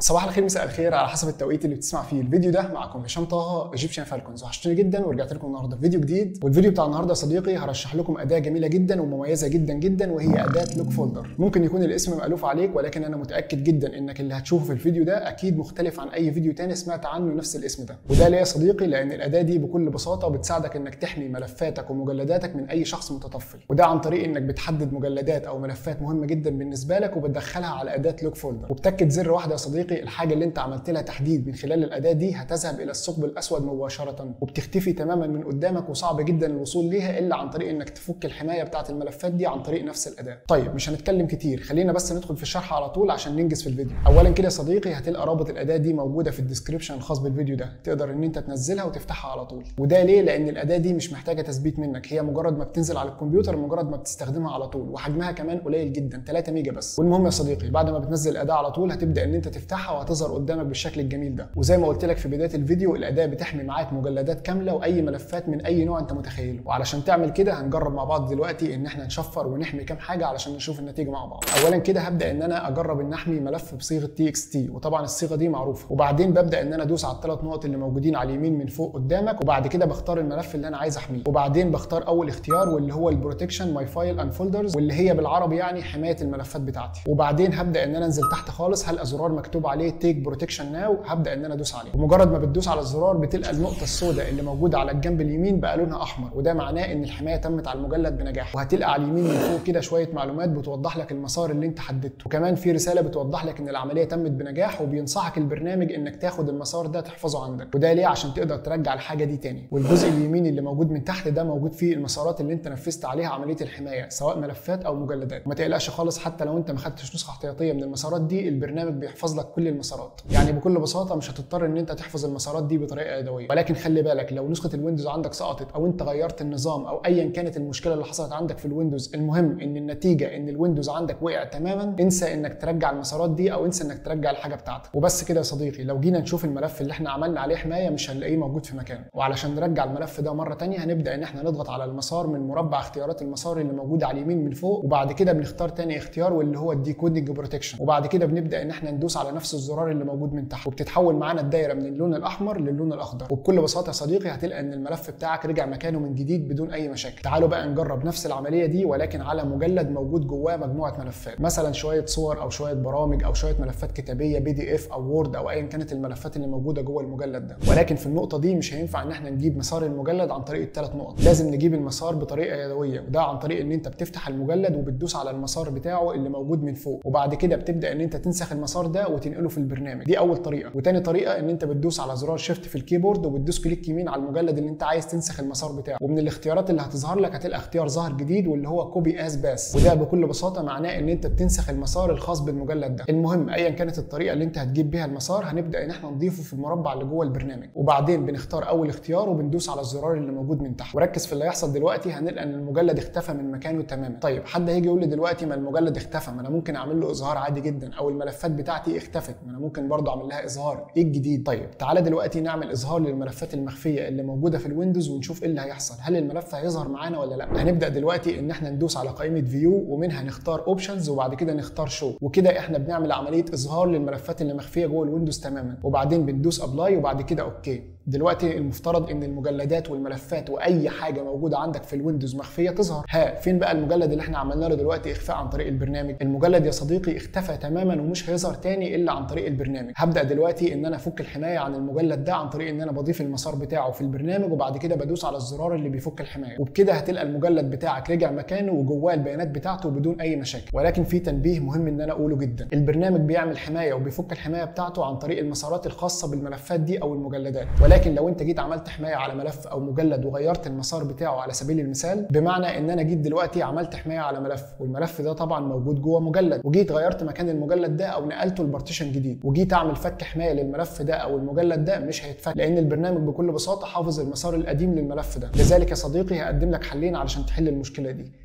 صباح الخير مساء الخير على حسب التوقيت اللي بتسمع فيه الفيديو ده معكم هشام طه ايجيبشن فالكونز وحشتوني جدا ورجعت لكم النهارده فيديو جديد والفيديو بتاع النهارده يا صديقي هرشح لكم اداه جميله جدا ومميزه جدا جدا وهي اداه لوك فولدر ممكن يكون الاسم مألوف عليك ولكن انا متاكد جدا انك اللي هتشوفه في الفيديو ده اكيد مختلف عن اي فيديو تاني سمعت عنه نفس الاسم ده وده ليه يا صديقي لان الاداه دي بكل بساطه بتساعدك انك تحمي ملفاتك ومجلداتك من اي شخص متطفل وده عن طريق انك بتحدد مجلدات او ملفات مهمه جدا بالنسبه لك وبتدخلها على اداه لوك فولدر وبتاكد زر واحده يا صديقي الحاجه اللي انت عملت لها تحديد من خلال الاداه دي هتذهب الى الثقب الاسود مباشره وبتختفي تماما من قدامك وصعب جدا الوصول ليها الا عن طريق انك تفك الحمايه بتاعه الملفات دي عن طريق نفس الاداه طيب مش هنتكلم كتير خلينا بس ندخل في الشرح على طول عشان ننجز في الفيديو اولا كده يا صديقي هتلقى رابط الاداه دي موجوده في الديسكربشن الخاص بالفيديو ده تقدر ان انت تنزلها وتفتحها على طول وده ليه لان الاداه دي مش محتاجه تثبيت منك هي مجرد ما بتنزل على الكمبيوتر مجرد ما بتستخدمها على طول وحجمها كمان قليل جدا 3 ميجا بس والمهم يا صديقي بعد ما بتنزل الاداه على طول هتبدا ان انت تفتحها وهتظهر قدامك بالشكل الجميل ده وزي ما قلت لك في بدايه الفيديو الاداه بتحمي معاك مجلدات كامله واي ملفات من اي نوع انت متخيله وعلشان تعمل كده هنجرب مع بعض دلوقتي ان احنا نشفر ونحمي كام حاجه علشان نشوف النتيجه مع بعض اولا كده هبدا ان انا اجرب ان احمي ملف بصيغه تي اكس تي وطبعا الصيغه دي معروفه وبعدين ببدا ان انا ادوس على الثلاث نقط اللي موجودين على اليمين من فوق قدامك وبعد كده بختار الملف اللي انا عايز احميه وبعدين بختار اول اختيار واللي هو البروتكشن ماي فايل اند فولدرز واللي هي بالعربي يعني حمايه الملفات بتاعتي وبعدين هبدا ان انا انزل تحت خالص هلقى زرار مكتوب عليه تيك بروتكشن ناو هبدا ان انا ادوس عليه ومجرد ما بتدوس على الزرار بتلقى النقطه السوداء اللي موجوده على الجنب اليمين بقى لونها احمر وده معناه ان الحمايه تمت على المجلد بنجاح وهتلقى على اليمين من فوق كده شويه معلومات بتوضح لك المسار اللي انت حددته وكمان في رساله بتوضح لك ان العمليه تمت بنجاح وبينصحك البرنامج انك تاخد المسار ده تحفظه عندك وده ليه عشان تقدر ترجع الحاجه دي تاني والجزء اليمين اللي موجود من تحت ده موجود فيه المسارات اللي انت نفذت عليها عمليه الحمايه سواء ملفات او مجلدات وما تقلقش خالص حتى لو انت ما خدتش نسخه احتياطيه من المسارات دي البرنامج بيحفظ لك كل المسارات يعني بكل بساطه مش هتضطر ان انت تحفظ المسارات دي بطريقه يدويه ولكن خلي بالك لو نسخه الويندوز عندك سقطت او انت غيرت النظام او ايا كانت المشكله اللي حصلت عندك في الويندوز المهم ان النتيجه ان الويندوز عندك وقع تماما انسى انك ترجع المسارات دي او انسى انك ترجع الحاجه بتاعتك وبس كده يا صديقي لو جينا نشوف الملف اللي احنا عملنا عليه حمايه مش هنلاقيه موجود في مكانه وعلشان نرجع الملف ده مره ثانيه هنبدا ان احنا نضغط على المسار من مربع اختيارات المسار اللي موجود على اليمين من فوق وبعد كده بنختار ثاني اختيار واللي هو الديكودنج بروتكشن وبعد كده بنبدا ان احنا ندوس على نفس الزرار اللي موجود من تحت وبتتحول معانا الدايره من اللون الاحمر للون الاخضر وبكل بساطه يا صديقي هتلقى ان الملف بتاعك رجع مكانه من جديد بدون اي مشاكل تعالوا بقى نجرب نفس العمليه دي ولكن على مجلد موجود جواه مجموعه ملفات مثلا شويه صور او شويه برامج او شويه ملفات كتابيه بي دي اف او وورد او ايا كانت الملفات اللي موجوده جوه المجلد ده ولكن في النقطه دي مش هينفع ان احنا نجيب مسار المجلد عن طريق الثلاث نقط لازم نجيب المسار بطريقه يدويه وده عن طريق ان انت بتفتح المجلد وبتدوس على المسار بتاعه اللي موجود من فوق وبعد كده بتبدا ان انت تنسخ المسار ده وتنقله في البرنامج دي اول طريقه وتاني طريقه ان انت بتدوس على زرار شيفت في الكيبورد وبتدوس كليك يمين على المجلد اللي انت عايز تنسخ المسار بتاعه ومن الاختيارات اللي هتظهر لك هتلقى اختيار ظاهر جديد واللي هو كوبي از باس وده بكل بساطه معناه ان انت بتنسخ المسار الخاص بالمجلد ده المهم ايا كانت الطريقه اللي انت هتجيب بيها المسار هنبدا ان احنا نضيفه في المربع اللي جوه البرنامج وبعدين بنختار اول اختيار وبندوس على الزرار اللي موجود من تحت وركز في اللي هيحصل دلوقتي هنلقى ان المجلد اختفى من مكانه تماما طيب حد هيجي يقول لي دلوقتي ما المجلد اختفى ما انا ممكن اعمل له اظهار عادي جدا او الملفات بتاعتي اختفت ما انا ممكن برضه اعمل لها اظهار ايه الجديد طيب تعالى دلوقتي نعمل اظهار للملفات المخفيه اللي موجوده في الويندوز ونشوف ايه اللي هيحصل هل الملف هيظهر معانا ولا لا هنبدا دلوقتي ان احنا ندوس على قائمه فيو ومنها نختار اوبشنز وبعد كده نختار شو وكده احنا بنعمل عمليه اظهار للملفات اللي مخفيه جوه الويندوز تماما وبعدين بندوس ابلاي وبعد كده اوكي دلوقتي المفترض ان المجلدات والملفات واي حاجه موجوده عندك في الويندوز مخفيه تظهر ها فين بقى المجلد اللي احنا عملنا له دلوقتي اخفاء عن طريق البرنامج المجلد يا صديقي اختفى تماما ومش هيظهر تاني الا عن طريق البرنامج هبدا دلوقتي ان انا افك الحمايه عن المجلد ده عن طريق ان انا بضيف المسار بتاعه في البرنامج وبعد كده بدوس على الزرار اللي بيفك الحمايه وبكده هتلقى المجلد بتاعك رجع مكانه وجواه البيانات بتاعته بدون اي مشاكل ولكن في تنبيه مهم ان انا اقوله جدا البرنامج بيعمل حمايه وبيفك الحمايه بتاعته عن طريق المسارات الخاصه بالملفات دي او المجلدات ولكن لو انت جيت عملت حمايه على ملف او مجلد وغيرت المسار بتاعه على سبيل المثال بمعنى ان انا جيت دلوقتي عملت حمايه على ملف والملف ده طبعا موجود جوه مجلد وجيت غيرت مكان المجلد ده او نقلته لبارتيشن جديد وجيت اعمل فك حمايه للملف ده او المجلد ده مش هيتفك لان البرنامج بكل بساطه حافظ المسار القديم للملف ده لذلك يا صديقي هقدم لك حلين علشان تحل المشكله دي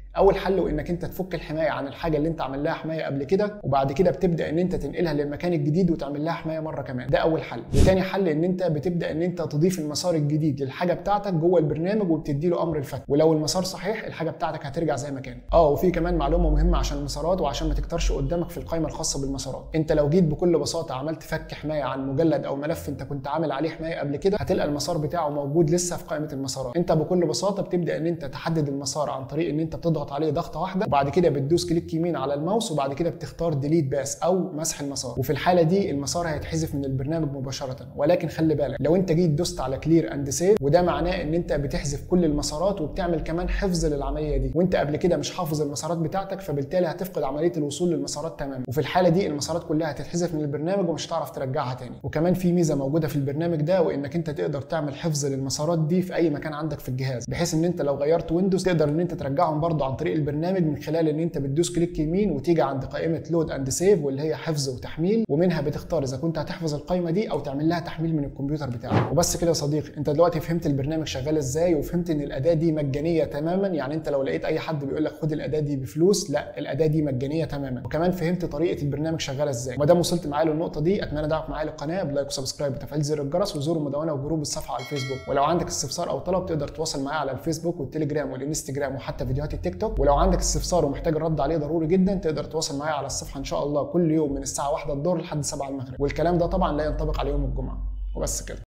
اول حل وانك انت تفك الحمايه عن الحاجه اللي انت عامل لها حمايه قبل كده وبعد كده بتبدا ان انت تنقلها للمكان الجديد وتعمل لها حمايه مره كمان ده اول حل وتاني حل ان انت بتبدا ان انت تضيف المسار الجديد للحاجه بتاعتك جوه البرنامج وبتدي له امر الفتح ولو المسار صحيح الحاجه بتاعتك هترجع زي ما كانت اه وفي كمان معلومه مهمه عشان المسارات وعشان ما تكترش قدامك في القائمه الخاصه بالمسارات انت لو جيت بكل بساطه عملت فك حمايه عن مجلد او ملف انت كنت عامل عليه حمايه قبل كده هتلقى المسار بتاعه موجود لسه في قائمه المسارات انت بكل بساطه بتبدا ان انت تحدد المسار عن طريق ان انت بتضغط عليه ضغطه واحده وبعد كده بتدوس كليك يمين على الماوس وبعد كده بتختار ديليت باس او مسح المسار وفي الحاله دي المسار هيتحذف من البرنامج مباشره ولكن خلي بالك لو انت جيت دوست على كلير اند سيف وده معناه ان انت بتحذف كل المسارات وبتعمل كمان حفظ للعمليه دي وانت قبل كده مش حافظ المسارات بتاعتك فبالتالي هتفقد عمليه الوصول للمسارات تماما وفي الحاله دي المسارات كلها هتتحذف من البرنامج ومش هتعرف ترجعها تاني وكمان في ميزه موجوده في البرنامج ده وانك انت تقدر تعمل حفظ للمسارات دي في اي مكان عندك في الجهاز بحيث ان انت لو غيرت ويندوز تقدر ان انت ترجعهم برضه عن طريق البرنامج من خلال ان انت بتدوس كليك يمين وتيجي عند قائمه لود اند سيف واللي هي حفظ وتحميل ومنها بتختار اذا كنت هتحفظ القائمه دي او تعمل لها تحميل من الكمبيوتر بتاعك وبس كده يا صديقي انت دلوقتي فهمت البرنامج شغال ازاي وفهمت ان الاداه دي مجانيه تماما يعني انت لو لقيت اي حد بيقول لك خد الاداه دي بفلوس لا الاداه دي مجانيه تماما وكمان فهمت طريقه البرنامج شغاله ازاي وما دام وصلت معايا للنقطه دي اتمنى دعمك معايا للقناه بلايك وسبسكرايب وتفعيل زر الجرس وزوروا المدونه وجروب الصفحه على الفيسبوك ولو عندك استفسار او طلب تقدر تتواصل معايا على الفيسبوك والتليجرام والانستجرام وحتى فيديوهات التيك توك ولو عندك استفسار ومحتاج الرد عليه ضروري جدا تقدر تتواصل معايا على الصفحه ان شاء الله كل يوم من الساعه 1 الظهر لحد 7 المغرب والكلام ده طبعا لا ينطبق على يوم الجمعه وبس كده